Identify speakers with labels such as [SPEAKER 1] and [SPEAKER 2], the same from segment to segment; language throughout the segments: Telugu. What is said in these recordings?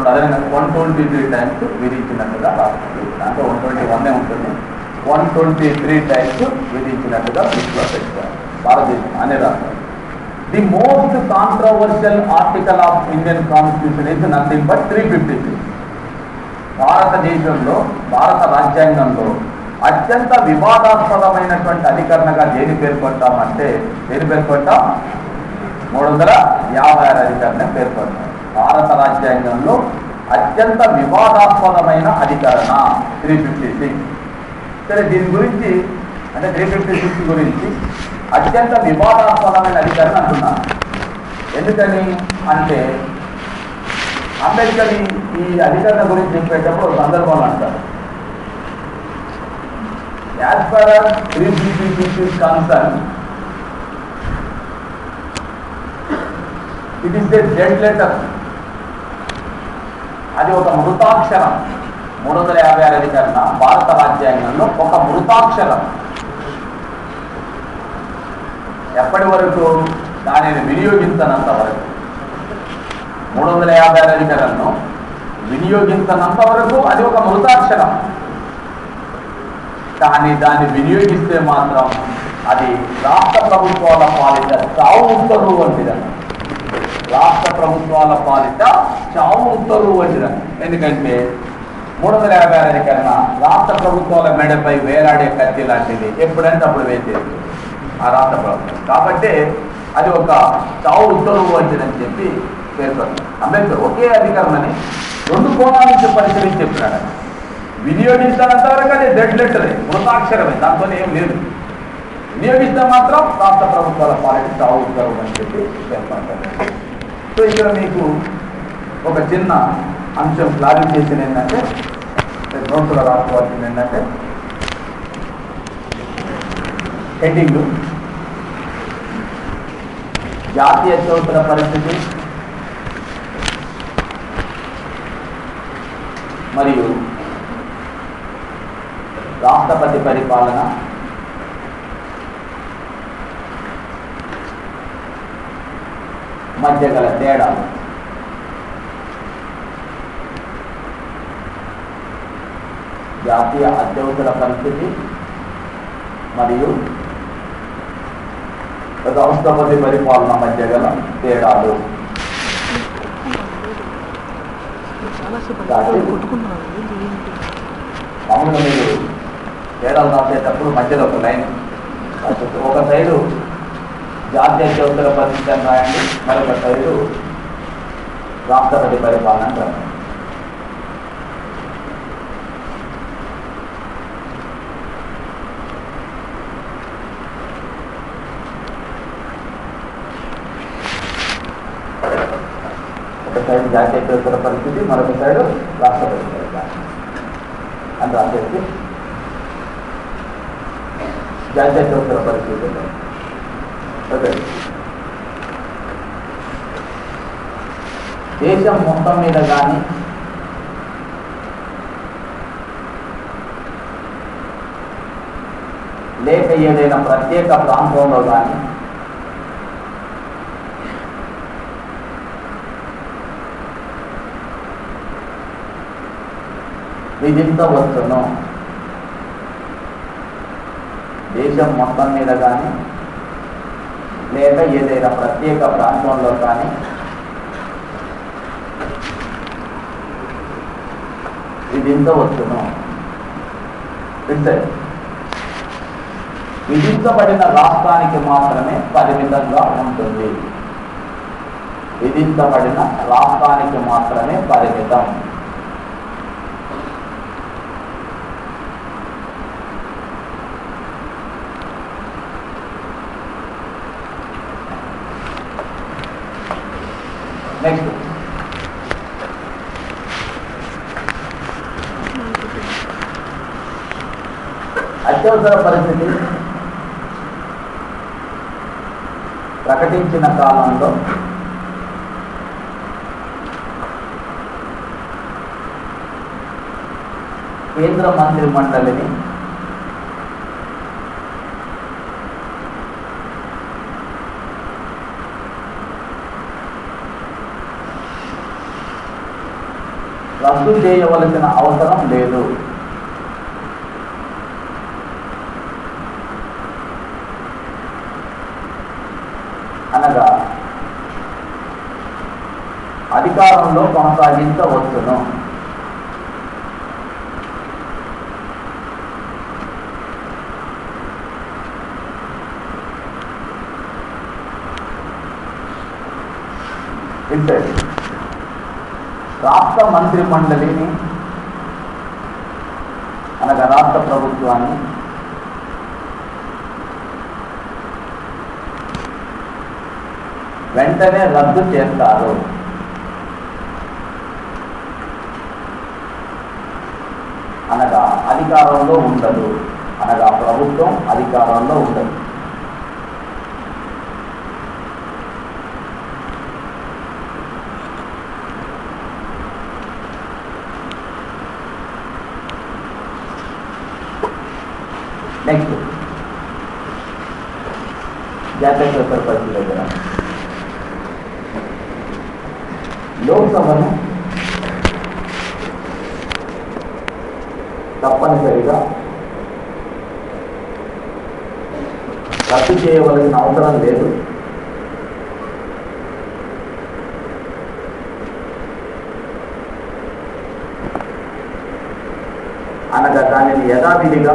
[SPEAKER 1] చూడండి అదే వన్ ట్వంటీ త్రీ టైమ్స్ విధించినట్టుగా రాస్తుంది అంటే వన్ ట్వంటీ వన్ ఉంటుంది వన్ ట్వంటీ త్రీ టైమ్స్ విధించినట్టుగా దృష్టిలో పెట్టారు భారతదేశం అనే రాష్ట్రం the most controversial article of Indian constitution is nothing but three fifty three భారతదేశంలో భారత రాజ్యాంగంలో అత్యంత వివాదాస్పదమైనటువంటి అధికరణగా దేని పేర్కొంటామంటే దేని పేర్కొంటాం మూడు వందల యాభై ఆరు అధికరణ పేర్కొంటాం భారత రాజ్యాంగంలో అత్యంత వివాదాస్పదమైన అధికరణ త్రీ ఫిఫ్టీ సిక్స్ సరే దీని గురించి అంటే త్రీ ఫిఫ్టీ సిక్స్ గురించి అత్యంత వివాదాస్పదమైన అధికరణ అంటున్నాను ఎందుకని అంటే అంబేద్కర్ ఈ- ఈ అధికరణ గురించి చెప్పేటప్పుడు ఒక సందర్భంలో అంటారు as per three fifty six concern it is the dead letter అది ఒక మృతాక్షరం మూడు వందల యాభై ఆరు అధికరణ భారత రాజ్యాంగంలో ఒక మృతాక్షరం ఎప్పటి వరకు దానిని వినియోగించనంత వరకు మూడు వందల యాభై ఆరు అధికరణను వినియోగించనంత వరకు అది ఒక మృతాక్షరం కానీ దాన్ని వినియోగిస్తే మాత్రం అది రాష్ట్ర ప్రభుత్వాల పాలిట చావు ఉత్తర్వు వంటిదని రాష్ట్ర ప్రభుత్వాల పాలిట చావు ఉత్తర్వు వంటిదని ఎందుకంటే మూడు వందల యాభై ఆరు అధికరణ రాష్ట్ర ప్రభుత్వాల మెడపై వేలాడే కత్తి లాంటిది ఎప్పుడంటే అప్పుడు వేసేది ఆ రాష్ట్ర ప్రభుత్వం కాబట్టి అది ఒక చావు ఉత్తర్వు వంటిదని చెప్పి పేర్కొంది అంబేద్కర్ ఒకే అధికరణని రెండు కోణాల నుంచి పరిశీలించి చెప్పినాడు ఆయన. వినియోగించినంత వరకు అది డెడ్ లెటరే మృతాక్షరమే దాంతో ఏం లేదు వినియోగిస్తే మాత్రం రాష్ట్ర ప్రభుత్వాల పాలిటీ చావు ఉత్తర్వు అని చెప్పి పేర్కొంటారు సో ఇక్కడ మీకు ఒక చిన్న అంశం క్లారిఫికేషన్ ఏంటంటే నోట్స్లో రాసుకోవాల్సింది ఏంటంటే హెడ్డింగ్ జాతీయ చౌతుల పరిస్థితి మరియు రాష్ట్రపతి పరిపాలన మధ్య గల తేడాలు జాతీయ అత్యవసర పరిస్థితి మరియు రాష్ట్రపతి పరిపాలన మధ్య గల తేడాలు
[SPEAKER 2] చాలా కొట్టుకుంటున్నాను ఏంటి ఏంటి
[SPEAKER 1] మామూలుగా మీరు తేడాలు రాసేటప్పుడు మధ్యలో ఒక లైన్ రాసేసి ఒక సైడు జాతీయ అత్యవసర పరిస్థితి అని రాయండి మరొక సైడు రాష్ట్రపతి పరిపాలన అని రాయండి ఒక సైడ్ జాతీయ అత్యవసర పరిస్థితి మరొక సైడు రాష్ట్రపతి పరిపాలన అని రాసేసి జాతీయ అత్యవసర పరిస్థితి ఓకే దేశం మొత్తం మీద కానీ లేక ఏదైనా ప్రత్యేక ప్రాంతంలో కానీ విధించవచ్చును దేశం మొత్తం మీద కానీ లేక ఏదైనా ప్రత్యేక ప్రాంతంలో కానీ విధించవచ్చును ఇట్స్ it. విధించబడిన రాష్ట్రానికి మాత్రమే పరిమితంగా ఉంటుంది విధించబడిన రాష్ట్రానికి మాత్రమే పరిమితం నెక్స్ట్ అత్యవసర పరిస్థితి ప్రకటించిన కాలంలో కేంద్ర మంత్రి మండలిని రద్దు చేయవలసిన అవసరం లేదు అనగా అధికారంలో కొనసాగించవచ్చును ఇంతే రాష్ట్ర మంత్రి మండలిని అనగా రాష్ట్ర ప్రభుత్వాన్ని వెంటనే రద్దు చేస్తారు అనగా అధికారంలో ఉండదు అనగా ప్రభుత్వం అధికారంలో ఉండదు నెక్స్ట్ జాతీయ పేపర్ పరిస్థితి దగ్గర లోక్సభను తప్పనిసరిగా రద్దు చేయవలసిన అవసరం లేదు అనగా దానిని యథావిధిగా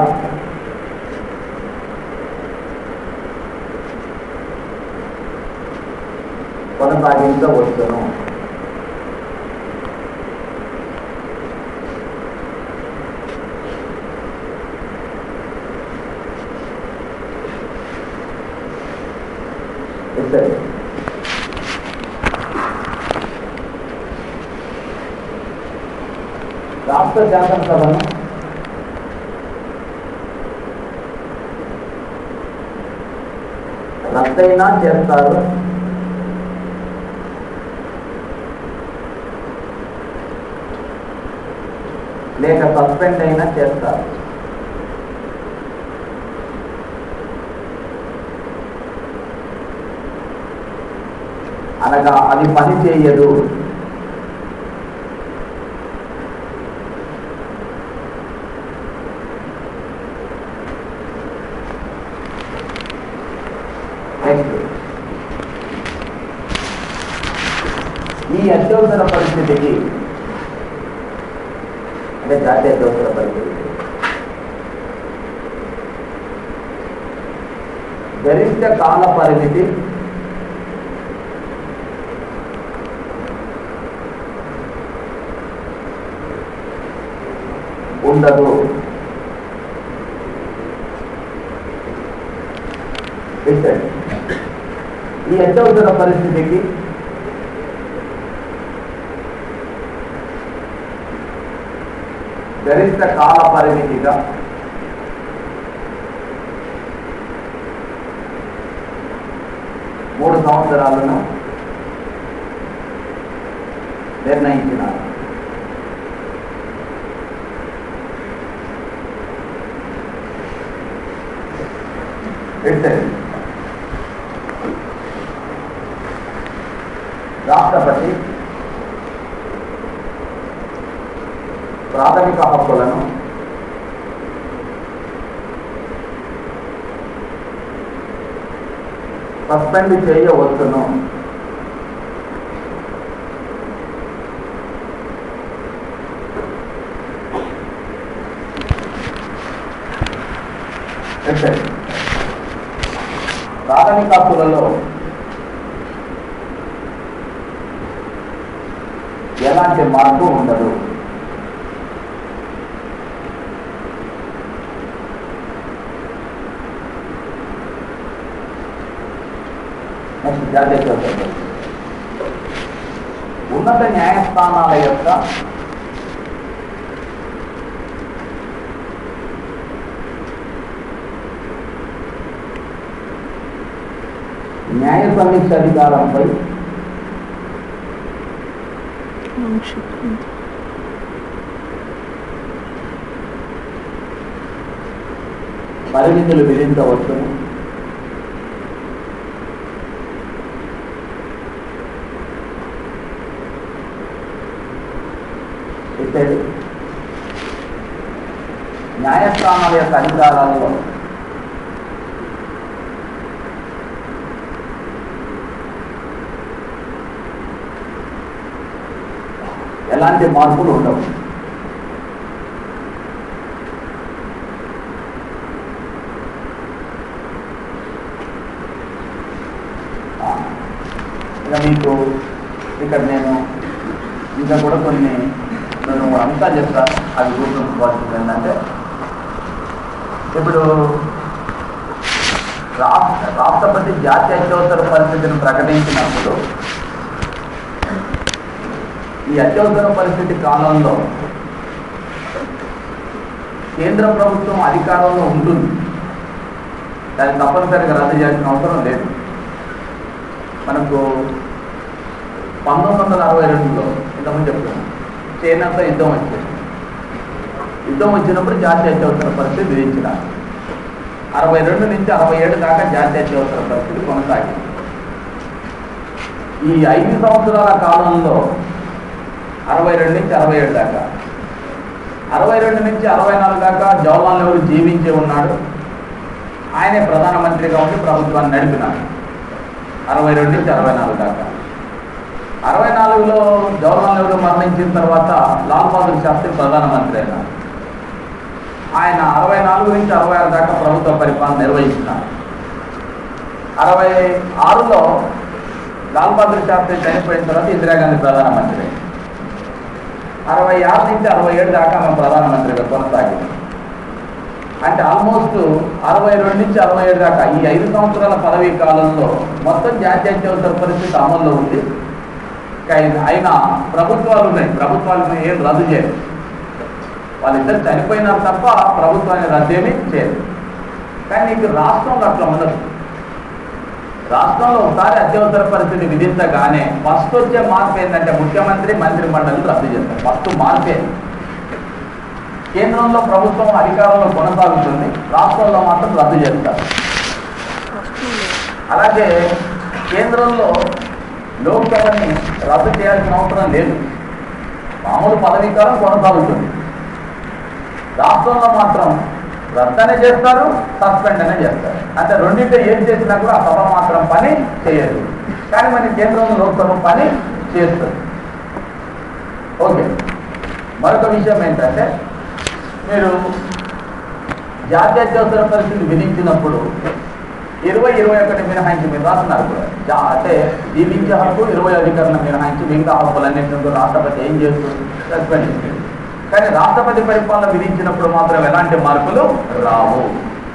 [SPEAKER 1] కొనసాగించవచ్చును సరే రాష్ట్ర శాసనసభను రద్దయినా చేస్తారు లేక సస్పెండ్ అయినా చేస్తారు అనగా అది పని చేయదు నెక్స్ట్ ఈ అత్యవసర పరిస్థితికి అంటే జాతీయ అత్యవసర పరిస్థితి గరిష్ట కాల పరిమితి ఉండదు Listen. ఈ అత్యవసర పరిస్థితికి గరిష్ట కాల పరిమితిగా మూడు సంవత్సరాలను నిర్ణయించినారు పెట్టండి రాష్ట్రపతి ప్రాథమిక హక్కులను సస్పెండ్ చేయవచ్చును పెట్టండి ప్రాథమిక హక్కులలో ఎలాంటి మార్పు ఉండదు నెక్స్ట్ జాతీయ చౌకట్లు. ఉన్నత న్యాయస్థానాల యొక్క న్యాయ సమీక్ష అధికారంపై
[SPEAKER 2] ఆంక్షిక
[SPEAKER 1] పరిమితులు విధించవచ్చును ఎత్తాడు న్యాయస్థానాల యొక్క అధికారాల్లో ఎలాంటి మార్పులు ఉండవు ఆ, ఇక మీకు ఇక్కడ నేను ఇంకా కూడా కొన్ని రెండు మూడు అంశాలు చెప్తాను అవి గుర్తుంచుకోవాల్సింది ఏంటంటే ఇప్పుడు రాష్ట్ర రాష్ట్రపతి జాతీయ అత్యవసర పరిస్థితిని ప్రకటించినప్పుడు ఈ అత్యవసర పరిస్థితి కాలంలో కేంద్ర ప్రభుత్వం అధికారంలో ఉంటుంది దాన్ని తప్పనిసరిగా రద్దు చేయాల్సిన అవసరం లేదు మనకు పంతొమ్మిది వందల అరవై రెండులో ఇంతకుముందు చెప్తున్నాను చైనాతో యుద్ధం వచ్చింది యుద్ధం వచ్చినప్పుడు జాతీయ అత్యవసర పరిస్థితి విధించినారు అరవై రెండు నుంచి అరవై ఏడు దాకా జాతీయ అత్యవసర పరిస్థితి కొనసాగింది ఈ ఐదు సంవత్సరాల కాలంలో అరవై రెండు నుంచి అరవై ఏడు దాకా అరవై రెండు నుంచి అరవై నాలుగు దాకా జవహర్లాల్ నెహ్రూ జీవించి ఉన్నాడు ఆయనే ప్రధానమంత్రిగా ఉండి ప్రభుత్వాన్ని నడిపినాడు అరవై రెండు నుంచి అరవై నాలుగు దాకా అరవై నాలుగులో జవహర్లాల్ నెహ్రూ మరణించిన తర్వాత లాల్ బహదూర్ శాస్త్రి ప్రధానమంత్రి అయినారు ఆయన అరవై నాలుగు నుంచి అరవై ఆరు దాకా ప్రభుత్వ పరిపాలన నిర్వహించినారు అరవై ఆరులో లాల్ బహదూర్ శాస్త్రి చనిపోయిన తర్వాత ఇందిరాగాంధీ ప్రధానమంత్రి అరవై ఆరు నుంచి అరవై ఏడు దాకా ఆమె ప్రధానమంత్రిగా కొనసాగింది అంటే ఆల్మోస్ట్ అరవై రెండు నుంచి అరవై ఏడు దాకా ఈ ఐదు సంవత్సరాల పదవీ కాలంలో మొత్తం జాతీయ అత్యవసర పరిస్థితి అమల్లో ఉంది కానీ అయినా ప్రభుత్వాలు ఉన్నాయి ప్రభుత్వాలను ఏం రద్దు చేయరు వాళ్ళిద్దరు చనిపోయినారు తప్ప ప్రభుత్వాన్ని రద్దేమీ చేయరు కానీ నీకు రాష్ట్రంలో అట్లా ఉండదు రాష్ట్రంలో ఒకసారి అత్యవసర పరిస్థితి విధించగానే ఫస్ట్ వచ్చే మార్పు ఏంటంటే ముఖ్యమంత్రి మంత్రి మండలి రద్దు చేస్తారు ఫస్ట్ మార్పే కేంద్రంలో ప్రభుత్వం అధికారంలో కొనసాగుతుంది రాష్ట్రంలో మాత్రం రద్దు చేస్తారు అలాగే కేంద్రంలో లోక్సభని రద్దు చేయాల్సిన అవసరం లేదు మామూలు పదవీ కాలం కొనసాగుతుంది రాష్ట్రంలో మాత్రం రద్దనే చేస్తారు సస్పెండ్ అనే చేస్తారు అంటే రెండింటిలో ఏం చేసినా కూడా ఆ సభ మాత్రం పని చేయదు కానీ మన కేంద్రంలో లోక్సభ పని చేస్తుంది ఓకే మరొక విషయం ఏంటంటే మీరు జాతీయ అత్యవసర పరిస్థితి విధించినప్పుడు ఇరవై ఇరవై ఒకటి మినహాయించి మీరు రాస్తున్నారు కూడా జా- అంటే జీవించే హక్కు ఇరవై అధికారుల మినహాయించి మిగతా హక్కులన్నింటినీ రాష్ట్రపతి ఏం చేస్తుంది సస్పెండ్ చేస్తుంది కానీ రాష్ట్రపతి పరిపాలన విధించినప్పుడు మాత్రం ఎలాంటి మార్పులు రావు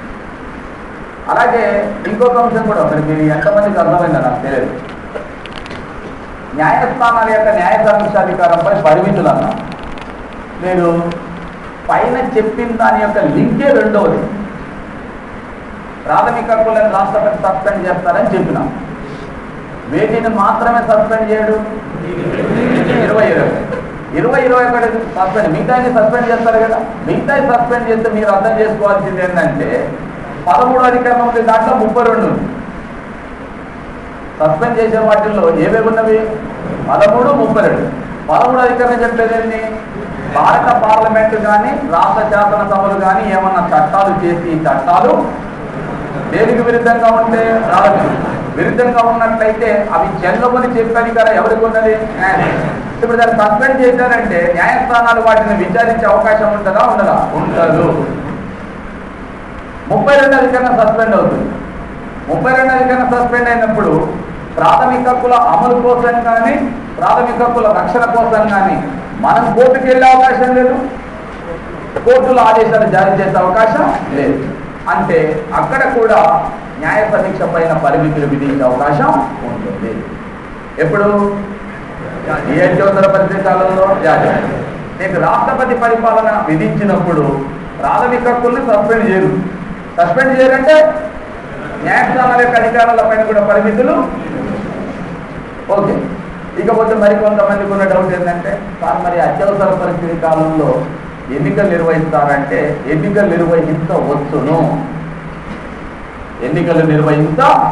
[SPEAKER 1] అలాగే ఇంకొక అంశం కూడా మరి మీరు ఎంతమందికి అర్థమైందో నాకు తెలియదు న్యాయస్థానాల యొక్క న్యాయ సమీక్షాధికారంపై పరిమితులు అన్నాం మీరు పైన చెప్పిన దాని యొక్క లింకే రెండవది ప్రాథమిక హక్కులను రాష్ట్రపతి సస్పెండ్ చేస్తారని చెప్పినాం వేటిని మాత్రమే సస్పెండ్ చేయడు ఇరవై ఇరవై ఇరవై ఇరవై ఒకటి సస్పెండ్ మిగతాన్ని సస్పెండ్ చేస్తారు కదా మిగతాయి సస్పెండ్ చేస్తే మీరు అర్థం చేసుకోవాల్సింది ఏంటంటే పదమూడు అధికారం ఉంది దాంట్లో ముప్పై రెండు ఉంది సస్పెండ్ చేసే వాటిల్లో ఏవేవి ఉన్నవి పదమూడు ముప్పై రెండు పదమూడు అధికారం చెప్పేది ఏంటి భారత పార్లమెంటు కానీ రాష్ట్ర శాసనసభలు కానీ ఏమన్నా చట్టాలు చేసి ఈ చట్టాలు దేనికి విరుద్ధంగా ఉంటే రాదు విరుద్ధంగా ఉన్నట్లయితే అవి చెల్లమని చెప్పే అధికారం ఎవరికి ఉన్నది న్యాయస్థానం. ఇప్పుడు దాన్ని సస్పెండ్ చేశారంటే న్యాయస్థానాలు వాటిని విచారించే అవకాశం ఉంటుందా ఉండదా ఉండదు ముప్పై రెండు అధికారం సస్పెండ్ అవుతుంది ముప్పై రెండు అధికారం సస్పెండ్ అయినప్పుడు ప్రాథమిక హక్కుల అమలు కోసం కానీ ప్రాథమిక హక్కుల రక్షణ కోసం కానీ మనం కోర్టుకు వెళ్ళే అవకాశం లేదు కోర్టుల ఆదేశాలు జారీ చేసే అవకాశం లేదు అంటే అక్కడ కూడా న్యాయ సమీక్ష పైన పరిమితులు విధించే అవకాశం ఉంటుంది ఎప్పుడు ఈ అత్యవసర పరిస్థితి కాలంలో జారీ నీకు రాష్ట్రపతి పరిపాలన విధించినప్పుడు ప్రాథమిక హక్కుల్ని సస్పెండ్ చేయరు సస్పెండ్ చేయరంటే న్యాయస్థానాల యొక్క అధికారాల పైన కూడా పరిమితులు ఓకే ఇకపోతే మరి కొంతమందికి ఉన్న డౌట్ ఏంటంటే సార్ మరి అత్యవసర పరిస్థితి కాలంలో ఎన్నికలు నిర్వహిస్తారంటే ఎన్నికలు నిర్వహించవచ్చును ఎన్నికలు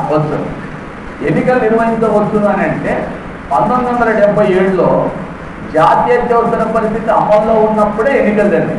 [SPEAKER 1] నిర్వహించవచ్చును ఎన్నికలు నిర్వహించవచ్చును అని అంటే పంతొమ్మిది వందల డెబ్బై ఏడులో జాతీయ అత్యవసర పరిస్థితి అమల్లో ఉన్నప్పుడే ఎన్నికలు జరిగాయి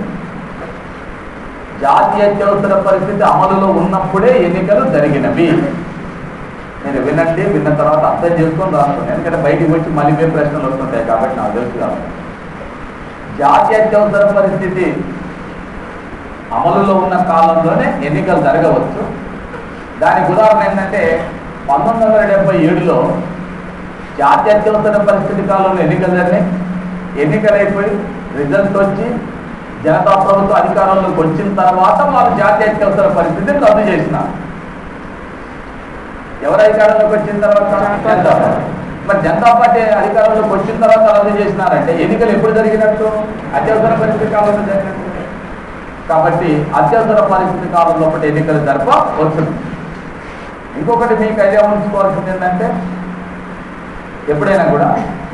[SPEAKER 1] జాతీయ అత్యవసర పరిస్థితి అమలులో ఉన్నప్పుడే ఎన్నికలు జరిగినవి మీరు వినండి విన్న తర్వాత అర్థం చేసుకొని రాసుకోండి ఎందుకంటే బయటికి వచ్చి మళ్ళీ ఇవే ప్రశ్నలు వస్తుంటాయి కాబట్టి నాకు తెలుసు కాబట్టి జాతీయ అత్యవసర పరిస్థితి అమలులో ఉన్న కాలంలోనే ఎన్నికలు జరగవచ్చు దానికి ఉదాహరణ ఏంటంటే పంతొమ్మిది వందల డెబ్బై ఏడులో జాతీయ అత్యవసర పరిస్థితి కాలంలో ఎన్నికలు జరిగినాయి ఎన్నికలు అయిపోయి రిజల్ట్ వచ్చి జనతా ప్రభుత్వం అధికారంలోకి వచ్చిన తర్వాత వాళ్ళు జాతీయ అత్యవసర పరిస్థితిని రద్దు చేసినారు ఎవరు అధికారంలోకి వచ్చిన తర్వాత జనతా పార్టీ మరి జనతా పార్టీ అధికారంలోకి వచ్చిన తర్వాత రద్దు చేసినారంటే ఎన్నికలు ఎప్పుడు జరిగినట్టు అత్యవసర పరిస్థితి కాలంలో జరిగినట్టు కాబట్టి అత్యవసర పరిస్థితి కాలంలో ఒకటి ఎన్నికలు జరప వచ్చింది ఇంకొకటి మీకు ఐడియా ఉంచుకోవాల్సింది ఏంటంటే ఎప్పుడైనా కూడా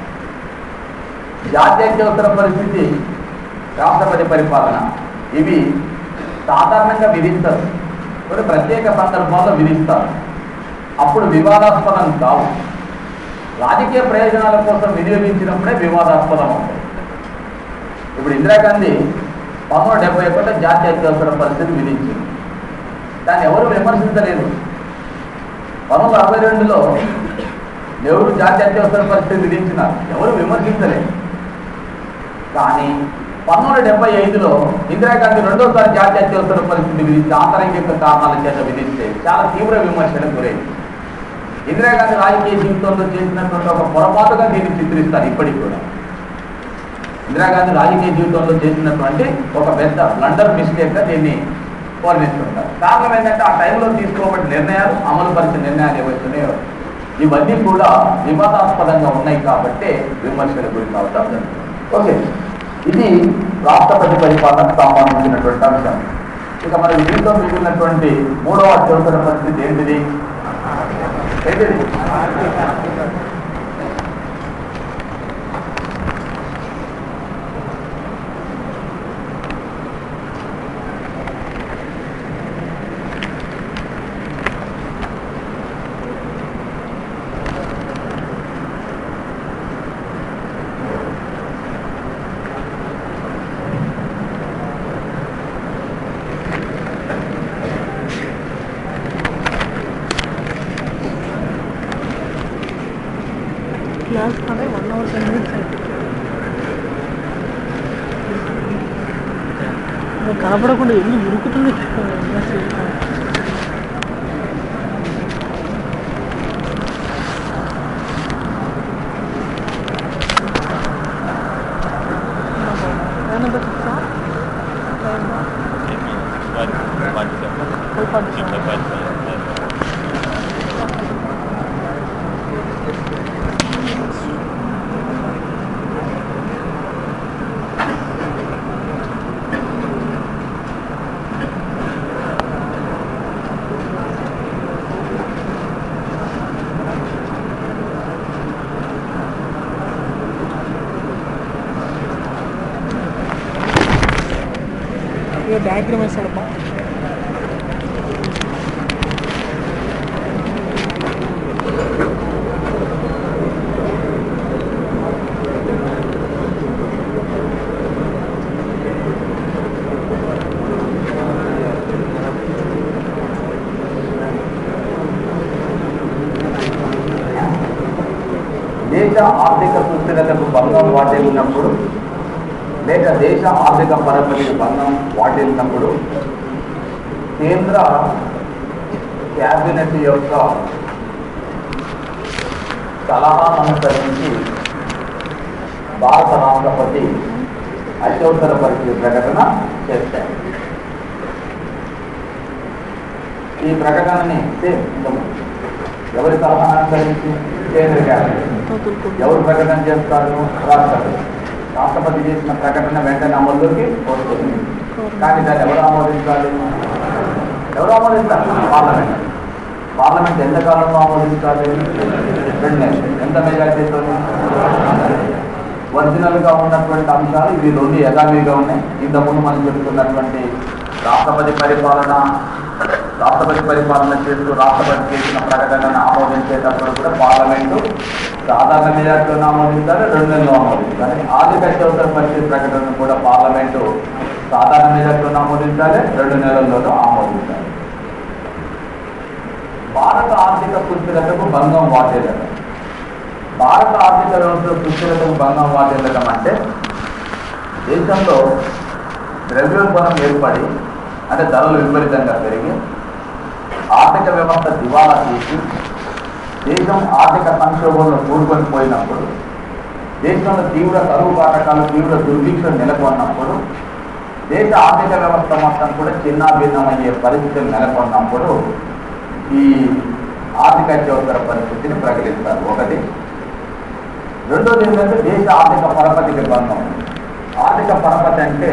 [SPEAKER 1] జాతీయ అత్యవసర పరిస్థితి రాష్ట్రపతి పరిపాలన ఇవి సాధారణంగా విధిస్తారు కొన్ని ప్రత్యేక సందర్భాల్లో విధిస్తారు అప్పుడు వివాదాస్పదం కావు రాజకీయ ప్రయోజనాల కోసం వినియోగించినప్పుడే వివాదాస్పదం అవుతాయి ఇప్పుడు ఇందిరాగాంధీ పంతొమ్మిది వందల డెబ్బై ఒకటి జాతీయ అత్యవసర పరిస్థితి విధించింది దాన్ని ఎవరు విమర్శించలేదు పంతొమ్మిది వందల అరవై రెండులో నెహ్రూ జాతీయ అత్యవసర పరిస్థితి విధించినారు ఎవరు విమర్శించలేదు కానీ పంతొమ్మిది వందల డెబ్బై ఐదులో ఇందిరాగాంధీ రెండోసారి జాతీయ అత్యవసర పరిస్థితి విధించి ఆంతరంగిక కారణాల చేత విధిస్తే చాలా తీవ్ర విమర్శలకు గురైంది ఇందిరాగాంధీ రాజకీయ జీవితంలో చేసినటువంటి ఒక పొరపాటుగా దీన్ని చిత్రిస్తారు ఇప్పటికి కూడా ఇందిరాగాంధీ రాజకీయ జీవితంలో చేసినటువంటి ఒక పెద్ద బ్లండర్ మిస్టేక్గా దీన్ని వర్ణిస్తుంటారు కారణం ఏంటంటే ఆ టైంలో తీసుకోబడిన నిర్ణయాలు అమలు పరిచిన నిర్ణయాలు ఏవైతున్నాయో ఇవన్నీ కూడా వివాదాస్పదంగా ఉన్నాయి కాబట్టి విమర్శలకు గురి కావడం జరుగుతుంది ఓకే ఇది రాష్ట్రపతి పరిపాలనకు సంబంధించినటువంటి అంశం ఇక మన దీంట్లో మిగిలినటువంటి మూడవ అత్యవసర పరిస్థితి ఏంటిది ఏంటిది
[SPEAKER 2] క్లాస్ కానీ వన్ అవర్ టెన్ మినిట్స్ అయితే కనపడకుండా ఎన్ని ఉరుకుతుంది ఇక డయాగ్రామ్ వేస్తాడమ్మా
[SPEAKER 1] దేశ ఆర్థిక సుస్థిరతకు భంగం వాటిల్లినప్పుడు లేక దేశ ఆర్థిక పరపతికి భంగం వాటిల్లినప్పుడు కేంద్ర క్యాబినెట్ యొక్క సలహాను అనుసరించి భారత రాష్ట్రపతి అత్యవసర పరిస్థితి ప్రకటన చేశారు ఈ ప్రకటనని సేమ్ ఇంతకుముందు ఎవరి సలహాను అనుసరించి కేంద్ర క్యాబినెట్ ఎవరు ప్రకటన చేస్తారు రాష్ట్రపతి రాష్ట్రపతి చేసిన ప్రకటన వెంటనే అమల్లోకి వస్తుంది కానీ దాన్ని ఎవరు ఆమోదించాలి ఎవరు ఆమోదించాలి పార్లమెంట్ పార్లమెంట్ ఎంత కాలంలో ఆమోదించాలి రెండు నెలలు ఎంత మెజార్టీతో ఒరిజినల్ గా ఉన్నటువంటి అంశాలు ఇవి రెండు యథావిధిగా ఉన్నాయి ఇంతకుముందు మనం చెప్తున్నటువంటి రాష్ట్రపతి పరిపాలన రాష్ట్రపతి పరిపాలన చేస్తూ రాష్ట్రపతి చేసిన ప్రకటనను ఆమోదించేటప్పుడు కూడా పార్లమెంటు సాధారణ మెజార్టీలో ఆమోదించాలి రెండు నెలలు ఆమోదించాలి ఆర్థిక అత్యవసర పరిస్థితి ప్రకటనను కూడా పార్లమెంటు సాధారణ మెజార్టీలో ఆమోదించాలి రెండు నెలల్లోనూ ఆమోదించాలి భారత ఆర్థిక సుస్థిరతకు భంగం వాటేదట భారత ఆర్థిక వ్యవస్థ సుస్థిరతకు భంగం వాటేదటం అంటే దేశంలో ద్రవ్యోల్బణం ఏర్పడి అంటే ధరలు విపరీతంగా పెరిగి ఆర్థిక వ్యవస్థ దివాలా తీసి దేశం ఆర్థిక సంక్షోభంలో కూడుకొని పోయినప్పుడు దేశంలో తీవ్ర కరువు కాటకాలు తీవ్ర దుర్భిక్షం నెలకొన్నప్పుడు దేశ ఆర్థిక వ్యవస్థ మొత్తం కూడా చిన్నాభిన్నమయ్యే పరిస్థితులు నెలకొన్నప్పుడు ఈ ఆర్థిక అత్యవసర పరిస్థితిని ప్రకటిస్తారు ఒకటి రెండోది ఏంటంటే దేశ ఆర్థిక పరపతికి భంగం ఆర్థిక పరపతి అంటే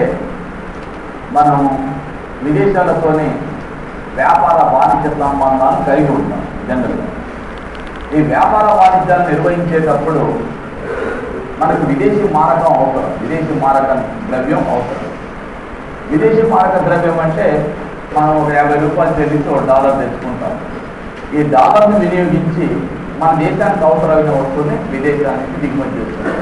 [SPEAKER 1] మనం విదేశాలతోని వ్యాపార వాణిజ్య సంబంధాలు కలిగి ఉంటాం జనరల్గా ఈ వ్యాపార వాణిజ్యాలు నిర్వహించేటప్పుడు మనకు విదేశీ మారకం అవసరం విదేశీ మారక ద్రవ్యం అవసరం విదేశీ మారక ద్రవ్యం అంటే మనం ఒక యాభై రూపాయలు చెల్లించి ఒక డాలర్ తెచ్చుకుంటాం ఈ డాలర్ను వినియోగించి మన దేశానికి అవసరమైన వస్తువుని విదేశానికి దిగుమతి చేస్తున్నాం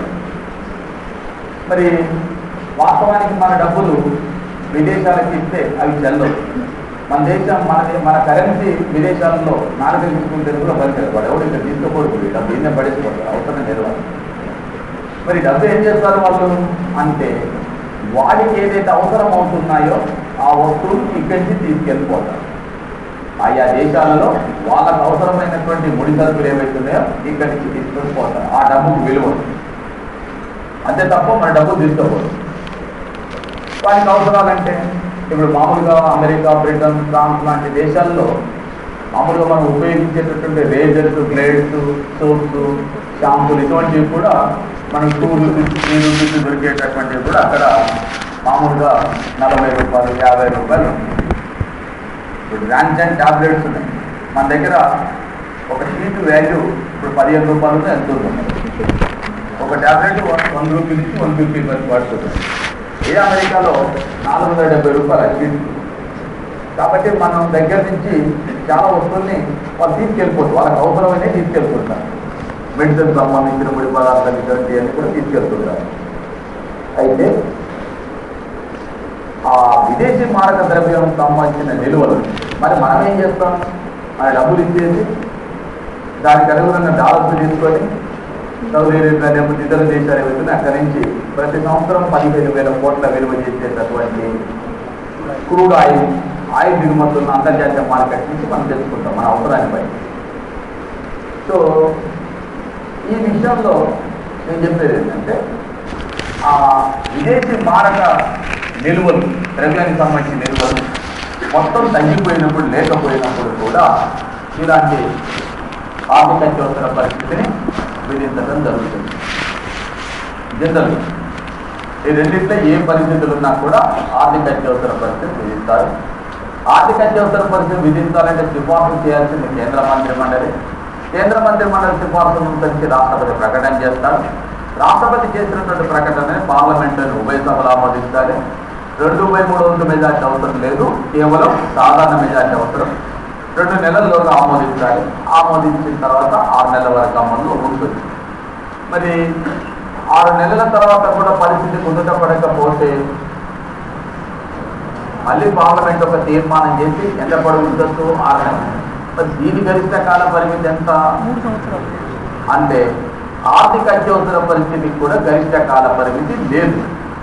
[SPEAKER 1] మరి వాస్తవానికి మన డబ్బులు విదేశాలకు ఇస్తే అవి చెల్లవు మన దేశం మనది మన కరెన్సీ విదేశాల్లో నాలుగు తీసుకుంటే కూడా పనిచేయదు వాడు ఎవరు ఇక్కడ తీసుకోకూడదు డబ్బు ఏం పడేసుకోవాలి అవసరం నిర్వహణ మరి డబ్బు ఏం చేస్తారు వాళ్ళు అంటే వాడికి ఏదైతే అవసరం అవుతున్నాయో ఆ వస్తువులు ఇక్కడి నుంచి తీసుకెళ్ళిపోతారు ఆయా దేశాలలో వాళ్ళకు అవసరమైనటువంటి ముడి సరుకులు ఏవైతున్నాయో ఇక్కడి నుంచి తీసుకొని పోతారు ఆ డబ్బుకు విలువ అంతే తప్ప మన డబ్బు తీసుకోకూడదు వారికి అవసరాలంటే ఇప్పుడు మామూలుగా అమెరికా బ్రిటన్ ఫ్రాన్స్ లాంటి దేశాల్లో మామూలుగా మనం ఉపయోగించేటటువంటి రేజర్స్ బ్లేడ్స్ సోప్స్ షాంపూలు ఇటువంటివి కూడా మనకి టూ రూపీస్ త్రీ రూపీస్ దొరికేటటువంటివి కూడా అక్కడ మామూలుగా నలభై రూపాయలు యాభై రూపాయలు ఉంటాయి. ఇప్పుడు ర్యాన్జన్ ట్యాబ్లెట్స్ ఉన్నాయి మన దగ్గర ఒక షీట్ వాల్యూ ఇప్పుడు పదిహేను రూపాయలతో ఎంత ఉంటుంది ఒక ట్యాబ్లెట్ వన్ రూపీ నుంచి వన్ ఫిఫ్టీ వరకు పడుతుంది ఏ అమెరికాలో నాలుగు వందల డెబ్బై రూపాయల షీట్ కాబట్టి మనం దగ్గర నుంచి చాలా వస్తువుల్ని వాళ్ళు తీసుకెళ్ళిపోతారు వాళ్ళకి అవసరమైనవి తీసుకెళ్ళిపోతారు మెడిసిన్ సంబంధించిన ముడి పదార్థాలు ఇటువంటివన్నీ కూడా తీసుకెళ్తుంటారు అయితే ఆ విదేశీ మారక ద్రవ్యం సంబంధించిన నిల్వలు మరి మనం ఏం చేస్తాం మన డబ్బులు ఇచ్చేసి దానికి అనుగుణంగా డాలర్స్ తీసుకొని సౌదీ అరేబియా లేకపోతే ఇతర దేశాలు ఏవైతే అక్కడి నుంచి ప్రతి సంవత్సరం పదిహేను వేల కోట్ల విలువ చేసేటటువంటి క్రూడ్ ఆయిల్ ఆయిల్ దిగుమతులను అంతర్జాతీయ మార్కెట్ నుంచి మనం తెచ్చుకుంటాం మన అవసరాన్ని బట్టి సో ఈ విషయంలో నేను చెప్పేది ఏంటంటే ఆ విదేశీ మారక నిల్వలు ద్రవ్యానికి సంబంధించిన నిల్వలు మొత్తం తగ్గిపోయినప్పుడు లేకపోయినప్పుడు కూడా ఇలాంటి ఆర్థిక అత్యవసర పరిస్థితిని విధించడం జరుగుతుంది జనరల్ ఈ రెండింటిలో ఏ పరిస్థితులు ఉన్నా కూడా ఆర్థిక అత్యవసర పరిస్థితి విధిస్తారు ఆర్థిక అత్యవసర పరిస్థితి విధించాలంటే సిఫార్సు చేయాల్సింది కేంద్ర మంత్రి మండలి కేంద్ర మంత్రి మండలి సిఫార్సు నుంచి రాష్ట్రపతి ప్రకటన చేస్తారు రాష్ట్రపతి చేసినటువంటి ప్రకటనని పార్లమెంటుని ఉభయ సభలు ఆమోదించాలి రెండు బై మూడు వంతు మెజార్టీ అవసరం లేదు కేవలం సాధారణ మెజార్టీ అవసరం రెండు నెలల్లోగా ఆమోదించాలి ఆమోదించిన తర్వాత ఆరు నెలల వరకు అమలు ఉంటుంది మరి ఆరు నెలల తర్వాత కూడా పరిస్థితి కుదుట పడకపోతే మళ్ళీ పార్లమెంట్ ఒక తీర్మానం చేసి ఎంత పొడవు ఉండొచ్చు ఆరు నెలలు మరి దీని గరిష్ట కాల పరిమితి ఎంత
[SPEAKER 2] మూడు సంవత్సరాలు
[SPEAKER 1] అంటే ఆర్థిక అత్యవసర పరిస్థితికి కూడా గరిష్ట కాల పరిమితి లేదు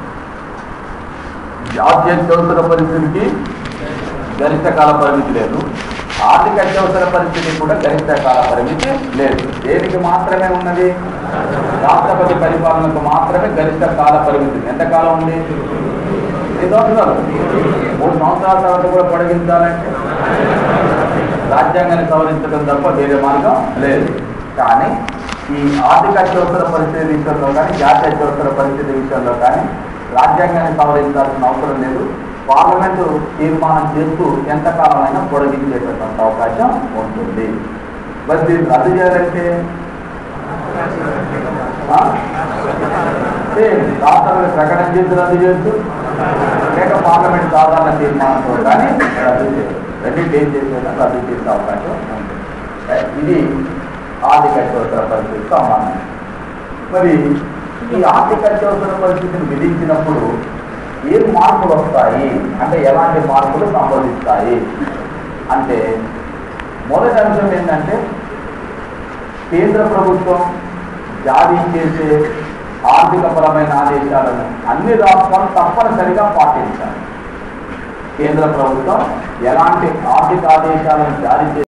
[SPEAKER 1] జాతీయ అత్యవసర పరిస్థితికి గరిష్ట కాల పరిమితి లేదు ఆర్థిక అత్యవసర పరిస్థితికి కూడా గరిష్ట కాల పరిమితి లేదు దేనికి మాత్రమే ఉన్నది రాష్ట్రపతి పరిపాలనకు మాత్రమే గరిష్ట కాల పరిమితి ఎంత కాలం ఉంది ఎన్ని సంవత్సరాలు మూడు సంవత్సరాల తర్వాత కూడా పొడిగించాలంటే రాజ్యాంగాన్ని సవరించడం తప్ప వేరే మార్గం లేదు కానీ ఈ ఆర్థిక అత్యవసర పరిస్థితి విషయంలో కానీ జాతీయ అత్యవసర పరిస్థితి విషయంలో కానీ రాజ్యాంగాన్ని సవరించాల్సిన అవసరం లేదు పార్లమెంటు తీర్మానం చేస్తూ ఎంతకాలమైనా పొడిగించేటటువంటి అవకాశం ఉంటుంది మరి దీన్ని రద్దు చేయాలంటే ఆ? సేమ్ రాష్ట్రాలు ప్రకటన చేసి రద్దు చేస్తూ లేక పార్లమెంట్ సాధారణ తీర్మానంతో కానీ రద్దు చేయదు రెండింటి ఏం చేసేదా రద్దు చేసే అవకాశం ఉంటుంది రైట్? ఇది ఆర్థిక అత్యవసర పరిస్థితి సంబంధం మరి ఈ ఆర్థిక అత్యవసర పరిస్థితిని విధించినప్పుడు ఏం మార్పులు వస్తాయి అంటే ఎలాంటి మార్పులు సంభవిస్తాయి అంటే మొదటి అంశం ఏంటంటే కేంద్ర ప్రభుత్వం జారీ చేసే ఆర్థికపరమైన ఆదేశాలను అన్ని రాష్ట్రాలు తప్పనిసరిగా పాటించాలి కేంద్ర ప్రభుత్వం ఎలాంటి ఆర్థిక ఆదేశాలను జారీ చేసి